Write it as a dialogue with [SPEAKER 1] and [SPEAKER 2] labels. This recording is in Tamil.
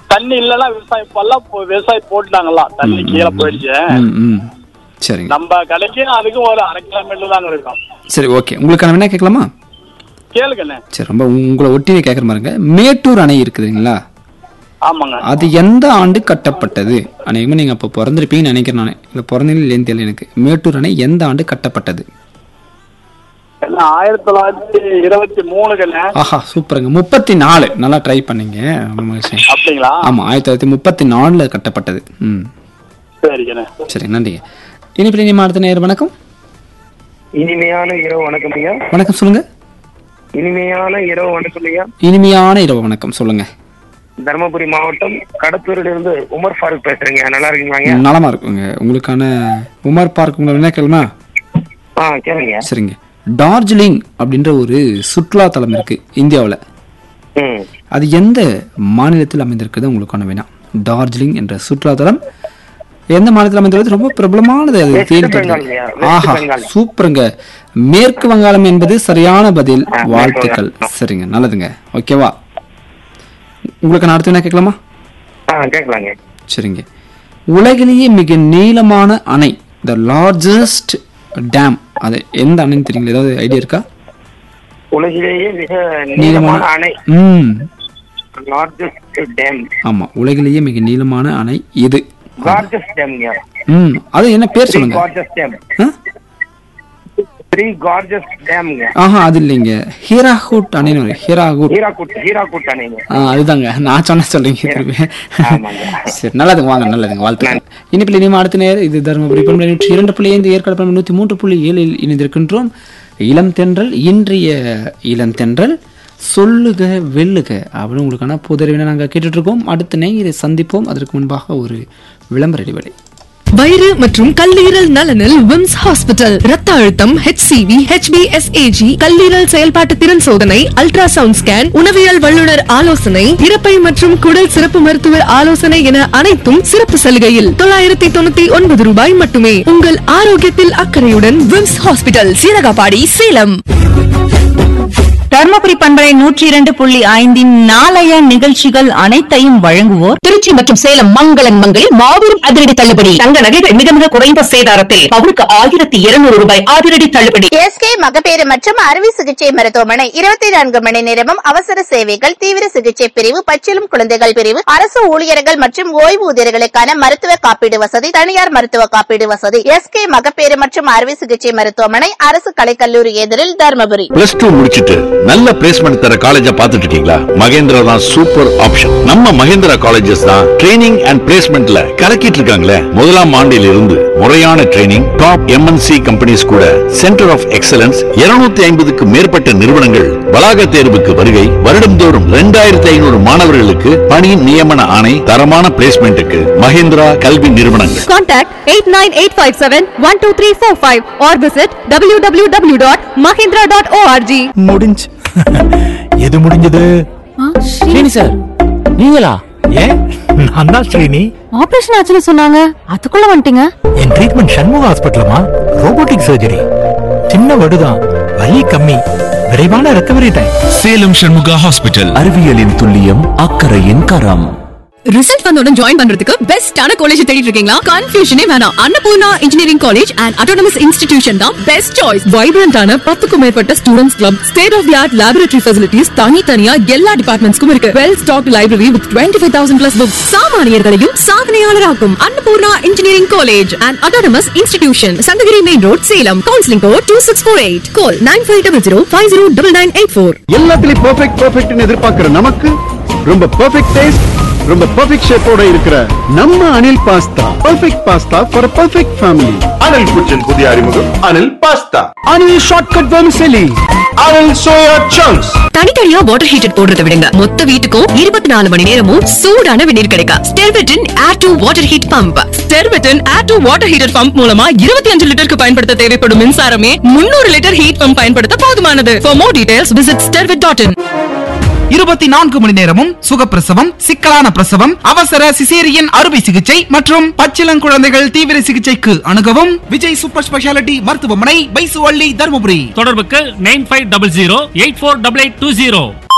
[SPEAKER 1] தண்ணி இல்லைன்னா விவசாயம் இப்பெல்லாம் போ- விவசாயம் போட்டுட்டாங்களாம் தண்ணி கீழே போயிடுச்சு
[SPEAKER 2] ம் ம் சரிங்க
[SPEAKER 1] நம்ம கடைக்கும் அதுக்கும் ஒரு அரை கிலோமீட்டர் தாங்க இருக்கும்
[SPEAKER 2] சரி ஓகே உங்களுக்கான வேணா கேட்கலாமா
[SPEAKER 1] கேளுங்கண்ணே
[SPEAKER 2] சரி ரொம்ப உங்களை ஒட்டியே கேட்குற மாதிரிங்க மேட்டூர் அணை இருக்குதுங்களா
[SPEAKER 1] ஆமாங்க
[SPEAKER 2] அது எந்த ஆண்டு கட்டப்பட்டது அநேகமாக நீங்கள் அப்போ பிறந்திருப்பீங்கன்னு நினைக்கிறேன் நான் இல்லை பிறந்தீங்க இல்லைன்னு தெரியல எனக்கு மேட்டூர் அணை எந்த ஆண்டு கட்டப்பட்டது
[SPEAKER 1] என்ன ஆயிரத்தி தொள்ளாயிரத்தி இருபத்தி மூணுக்குண்ணே
[SPEAKER 2] ஆஹா சூப்பருங்க முப்பத்தி நாலு நல்லா ட்ரை பண்ணீங்க ரொம்ப மகிழ்ச்சி
[SPEAKER 1] அப்படிங்களா
[SPEAKER 2] ஆமாம் ஆயிரத்தி தொள்ளாயிரத்தி முப்பத்தி நாலில் கட்டப்பட்டது ம்
[SPEAKER 1] சரிங்கண்ணே
[SPEAKER 2] சரி நன்றிங்க இனிப்பில் இனிமே அடுத்த நேரம் வணக்கம்
[SPEAKER 3] இனிமையான இரவு வணக்கம் ஐயா
[SPEAKER 2] வணக்கம் சொல்லுங்க
[SPEAKER 3] இனிமையான இரவு வணக்கம் ஐயா
[SPEAKER 2] இனிமையான இரவு வணக்கம் சொல்லுங்க
[SPEAKER 3] தருமபுரி மாவட்டம் கடத்தூரில் இருந்து உமர் ஃபாரூக் பேசுறேங்க நல்லா இருக்கீங்களாங்க
[SPEAKER 2] நலமா இருக்குங்க உங்களுக்கான உமர் பார்க் உங்களை என்ன கேளுமா
[SPEAKER 3] ஆ கேளுங்க
[SPEAKER 2] சரிங்க டார்ஜிலிங் அப்படின்ற ஒரு சுற்றுலா தலம் இருக்கு இந்தியாவில்
[SPEAKER 3] ம்
[SPEAKER 2] அது எந்த மாநிலத்தில் அமைந்திருக்குது உங்களுக்கான வினா டார்ஜிலிங் என்ற சுற்றுலா தலம் எந்த மாநிலத்தில் அமைந்துள்ளது ரொம்ப பிரபலமானது அது
[SPEAKER 3] வெஸ்ட்
[SPEAKER 2] தேடி
[SPEAKER 3] பெங்கால் ஐயா, வெஸ்ட்
[SPEAKER 2] ஆஹா
[SPEAKER 3] பெங்கால்.
[SPEAKER 2] சூப்பருங்க மேற்கு வங்காளம் என்பது சரியான பதில்
[SPEAKER 3] ஆ, மேற்கு
[SPEAKER 2] வாழ்த்துக்கள் சரிங்க நல்லதுங்க ஓகேவா உங்களுக்கு நான் அடுத்து என்ன கேட்கலாமா
[SPEAKER 3] ஆ கேட்கலாங்க
[SPEAKER 2] சரிங்க உலகிலேயே மிக நீளமான அணை த லார்ஜஸ்ட் டேம் அது எந்த அணைன்னு தெரியுங்களா ஏதாவது ஐடியா இருக்கா
[SPEAKER 3] உலகிலேயே மிக
[SPEAKER 2] நீளமான
[SPEAKER 3] நீளமான அணை
[SPEAKER 2] ம்
[SPEAKER 3] லார்ஜஸ்ட் டேம்
[SPEAKER 2] ஆமா உலகிலேயே மிக நீளமான அணை இது
[SPEAKER 3] கார்ஜஸ் டேம்ங்க
[SPEAKER 2] ம் அது என்ன பேர் சொல்லுங்க
[SPEAKER 3] கார்ஜஸ் டேம்
[SPEAKER 2] ஆ?
[SPEAKER 3] த்ரீ கார்ஜஸ் டேம்ங்க
[SPEAKER 2] ஆஹா அது இல்லைங்க ஹீராஹூட் அணைன்னு வரும் ஹீராஹூட்
[SPEAKER 3] ஹீராகுட் ஹீராகுட் அணைங்க
[SPEAKER 2] ஆ அதுதாங்க நான் சொன்ன சொல்றீங்க திருப்பி
[SPEAKER 3] ஆமாங்க.
[SPEAKER 2] சரி நல்லதுங்க வாங்க நல்லதுங்க வாழ்த்துக்கள் இனிப்பில் இனிமே அடுத்த நேரம் இது தருமபுரி பண்பு நூற்றி இரண்டு புள்ளி ஐந்து ஏற்காடு பண்பு நூற்றி மூன்று புள்ளி ஏழில் இணைந்திருக்கின்றோம் இளம் தென்றல் இன்றைய இளம் தென்றல் சொல்லுக வெல்லுக அப்படின்னு உங்களுக்கான புதறிவினை நாங்கள் கேட்டுட்டு இருக்கோம் அடுத்த நேரை சந்திப்போம் அதற்கு முன்பாக ஒரு விளம்பர இடைவெளி
[SPEAKER 4] வயிறு மற்றும் கல்லீரல் நலனில் விம்ஸ் ஹாஸ்பிட்டல் ரத்த அழுத்தம் ஹெச்சிவி ஹெச்பிஎஸ்ஏஜி கல்லீரல் செயல்பாட்டு திறன் சோதனை அல்ட்ராசவுண்ட் ஸ்கேன் உணவியல் வல்லுநர் ஆலோசனை இறப்பை மற்றும் குடல் சிறப்பு மருத்துவர் ஆலோசனை என அனைத்தும் சிறப்பு சலுகையில் தொள்ளாயிரத்தி தொண்ணூத்தி ஒன்பது ரூபாய் மட்டுமே உங்கள் ஆரோக்கியத்தில் அக்கறையுடன் விம்ஸ் ஹாஸ்பிட்டல் சீரகாபாடி சேலம்
[SPEAKER 5] தர்மபுரி பண்பலை நூற்றி இரண்டு புள்ளி ஐந்தின் நாளைய நிகழ்ச்சிகள் அனைத்தையும் வழங்குவோர்
[SPEAKER 6] திருச்சி மற்றும் சேலம் மங்களன் மங்களில் மாபெரும் அதிரடி தள்ளுபடி தங்க நகைகள் மிக மிக குறைந்த சேதாரத்தில் பவுனுக்கு ஆயிரத்தி இருநூறு ரூபாய் அதிரடி தள்ளுபடி
[SPEAKER 7] எஸ்கே மகப்பேறு மற்றும் அறுவை சிகிச்சை மருத்துவமனை இருபத்தி நான்கு மணி நேரமும் அவசர சேவைகள் தீவிர சிகிச்சை பிரிவு பச்சிலும் குழந்தைகள் பிரிவு அரசு ஊழியர்கள் மற்றும் ஓய்வூதியர்களுக்கான மருத்துவ காப்பீடு வசதி தனியார் மருத்துவ காப்பீடு வசதி எஸ்கே மகப்பேறு மற்றும் அறுவை சிகிச்சை மருத்துவமனை அரசு கலைக்கல்லூரி எதிரில் தருமபுரி
[SPEAKER 8] பிளஸ் டூ முடிச்சிட்டு நல்ல பிளேஸ்மெண்ட் தர காலேஜ பாத்துட்டு இருக்கீங்களா மகேந்திரா தான் சூப்பர் ஆப்ஷன் நம்ம மகேந்திரா காலேஜஸ் தான் ட்ரைனிங் அண்ட் பிளேஸ்மெண்ட்ல கலக்கிட்டு இருக்காங்களே முதலாம் ஆண்டில் இருந்து முறையான ட்ரைனிங் டாப் எம்என்சி கம்பெனிஸ் கூட சென்டர் ஆஃப் எக்ஸலன்ஸ் 250 ஐம்பதுக்கு மேற்பட்ட நிறுவனங்கள் வளாக தேர்வுக்கு வருகை வருடம்தோறும் ரெண்டாயிரத்தி ஐநூறு மாணவர்களுக்கு பணி நியமன ஆணை தரமான பிளேஸ்மெண்ட்டுக்கு மகேந்திரா கல்வி நிறுவனங்கள்
[SPEAKER 4] Contact 89857-12345 or visit www.mahindra.org.
[SPEAKER 9] முடிஞ்சு எது முடிஞ்சது
[SPEAKER 6] ஸ்ரீனி சார் நீங்களா
[SPEAKER 9] ஏன் நான் தான் ஸ்ரீனி
[SPEAKER 4] ஆபரேஷன் ஆச்சுன்னு சொன்னாங்க அதுக்குள்ள வந்துட்டீங்க
[SPEAKER 9] என் ட்ரீட்மெண்ட் சண்முக ஹாஸ்பிட்டலமா ரோபோட்டிக் சர்ஜரி சின்ன வடுதான் வலி கம்மி விரைவான recovery time
[SPEAKER 10] Salem Shanmuga hospital
[SPEAKER 11] அறிவியலின் துல்லியம் அக்கறையின் கரம்
[SPEAKER 4] ரிசல்ட் வந்தவுடன் ஜாயின் பண்றதுக்கு பெஸ்டான காலேஜ் தேடிட்டு இருக்கீங்களா கன்ஃபியூஷனே வேணாம் Annapoorna engineering college and autonomous institution தான் பெஸ்ட் சாய்ஸ் வைப்ரண்டான பத்துக்கும் மேற்பட்ட students club state of the art laboratory facilities தனித்தனியா எல்லா டிபார்ட்மெண்ட்ஸ்க்கும் இருக்கு well stocked library with twenty five thousand plus books சாமானியர்களையும் சாதனையாளராக்கும் Annapoorna engineering college and autonomous institution Sankagiri main road Salem counselling code two six four eight call nine five double zero five zero double nine eight four
[SPEAKER 12] எல்லாத்துலயும் பெர்ஃபெக்ட் பெர்ஃபெக்ட்னு எதிர்பார்க்கிற நமக்கு ரொம்ப பெர்ஃபெக்ட் டேஸ்ட் ரொம்ப பெர்ஃபெக்ட் ஷேப்போட இருக்கிற நம்ம Anil pasta perfect pasta for perfect family
[SPEAKER 13] Anil kitchen புதிய அறிமுகம் Anil pasta
[SPEAKER 12] Anil shortcut vermicelli
[SPEAKER 13] Anil soya chunks
[SPEAKER 4] தனித்தனியா வாட்டர் ஹீட்டர் போடுறத விடுங்க மொத்த வீட்டுக்கும் இருபத்தி நாலு மணி நேரமும் சூடான வெந்நீர் கிடைக்கும் ஸ்டெர்விட்டின் air to water heat pump ஸ்டெர்விட்டின் air to water heater pump மூலமா இருபத்தி அஞ்சு லிட்டருக்கு பயன்படுத்த தேவைப்படும் மின்சாரமே முன்னூறு லிட்டர் ஹீட் பம்ப் பயன்படுத்த போதுமானது for more details visit Stervit dot in
[SPEAKER 14] இருபத்தி நான்கு மணி நேரமும் சுகப்பிரசவம் சிக்கலான பிரசவம் அவசர சிசேரியன் அறுவை சிகிச்சை மற்றும் பச்சிளங்குழந்தைகள் தீவிர சிகிச்சைக்கு அணுகவும் விஜய் சூப்பர் ஸ்பெஷாலிட்டி மருத்துவமனை பைசுவள்ளி தருமபுரி
[SPEAKER 15] தொடர்புக்கு nine five double zero eight four double eight two zero